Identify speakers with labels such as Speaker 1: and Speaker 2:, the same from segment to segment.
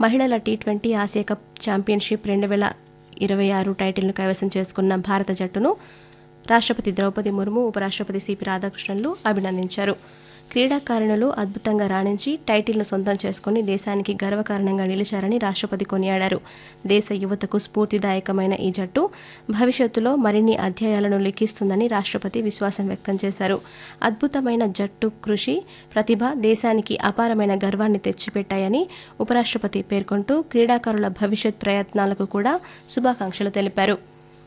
Speaker 1: మహిళల T twenty Asia cup championship రెండు వేల ఇరవై ఆరు టైటిల్ను కైవసం చేసుకున్న భారత జట్టును రాష్ట్రపతి ద్రౌపది ముర్ము ఉపరాష్ట్రపతి సిపి రాధాకృష్ణన్లు అభినందించారు క్రీడాకారిణులు అద్భుతంగా రాణించి టైటిల్ను సొంతం చేసుకుని దేశానికి గర్వకారణంగా నిలిచారని రాష్ట్రపతి కొనియాడారు దేశ యువతకు స్ఫూర్తిదాయకమైన ఈ జట్టు భవిష్యత్తులో మరిన్ని అధ్యాయాలను లిఖిస్తుందని రాష్ట్రపతి విశ్వాసం వ్యక్తం చేశారు అద్భుతమైన జట్టు కృషి ప్రతిభ దేశానికి అపారమైన గర్వాన్ని తెచ్చిపెట్టాయని ఉపరాష్ట్రపతి పేర్కొంటూ క్రీడాకారుల భవిష్యత్ ప్రయత్నాలకు కూడా శుభాకాంక్షలు తెలిపారు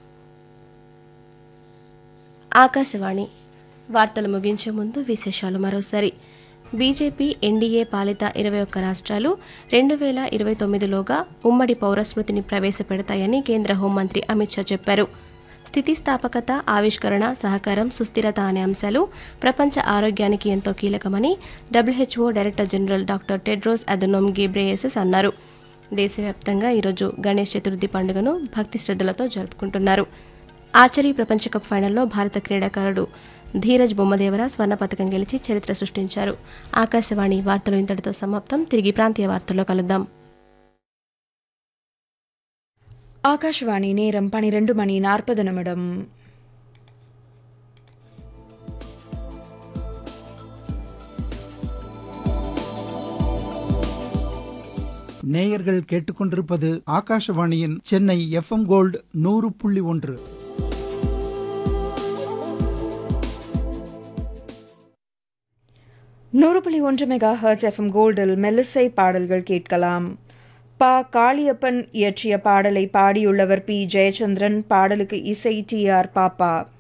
Speaker 1: ఆకాశవాణి వార్తలు ముగించే ముందు విశేషాలు మరోసారి బీజేపీ ఎన్డీఏ పాలిత ఇరవై ఒక్క రాష్ట్రాలు రెండు వేల ఇరవై తొమ్మిదిలోగా ఉమ్మడి పౌరస్మృతిని ప్రవేశపెడతాయని కేంద్ర హోంమంత్రి అమిత్ షా చెప్పారు స్థితిస్థాపకత ఆవిష్కరణ సహకారం సుస్థిరత అనే అంశాలు ప్రపంచ ఆరోగ్యానికి ఎంతో కీలకమని WHO director general doctor Tedros Adhanom Ghebreyesus అన్నారు దేశవ్యాప్తంగా ఈరోజు గణేష్ చతుర్థి పండుగను భక్తి శ్రద్ధలతో జరుపుకుంటున్నారు ఆర్చరీ ప్రపంచ కప్ ఫైనల్లో భారత క్రీడాకారుడు ధీరజ్ బొమ్మదేవర స్వర్ణ పథకం గెలిచి చరిత్ర సృష్టించారు ఆకాశవాణి వార్తలు ఇంతటితో సమాప్తం తిరిగి ప్రాంతీయ వార్తల్లో కలుద్దాం
Speaker 2: ஆகாஷ்வாணி நேரம் பனிரெண்டு மணி நாற்பது நிமிடம்
Speaker 3: நேயர்கள் கேட்டுக்கொண்டிருப்பது ஆகாஷவாணியின் சென்னை எஃப்எம் கோல்டு நூறு புள்ளி ஒன்று
Speaker 2: நூறு புள்ளி ஒன்று மெகா ஹர்ட்ஸ் எஃப்எம் கோல்டில் மெல்லிசை பாடல்கள் கேட்கலாம் பா காளியப்பன் இயற்றிய பாடலை பாடியுள்ளவர் பி ஜெயச்சந்திரன் பாடலுக்கு இசை டி ஆர் பாப்பா